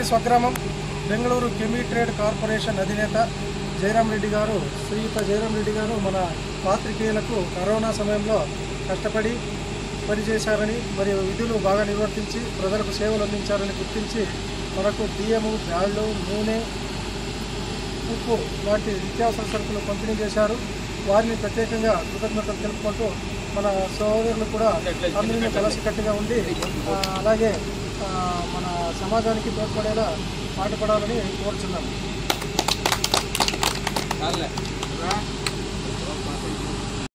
స్వగ్రామం Bengaluru కెమీ trade corporation అధినేత జయరాం రెడ్డి గారు శ్రీయుత జయరాం రెడ్డి గారు మన పాత్రికేయులకు కరోనా సమయంలో కష్టపడి పనిచేశారని మరియు విధులు బాగా నిర్వర్తించి ప్రజలకు సేవలు అందించారని గుర్తించి మనకు బియ్యము బ్యాళ్ళు నూనె ఉప్పు లాంటి నిత్యావసర సరుకులు పంపిణీ చేశారు వారిని ప్రత్యేకంగా కృతజ్ఞతలు తెలుపుకుంటూ మన సోదరులు కూడా అందరినీ కలిసికట్టుగా ఉండి ఆ, అలాగే ఆ, మన సమాజానికి తోడ్పడేలా పాటుపడాలని కోరుచున్నాను రా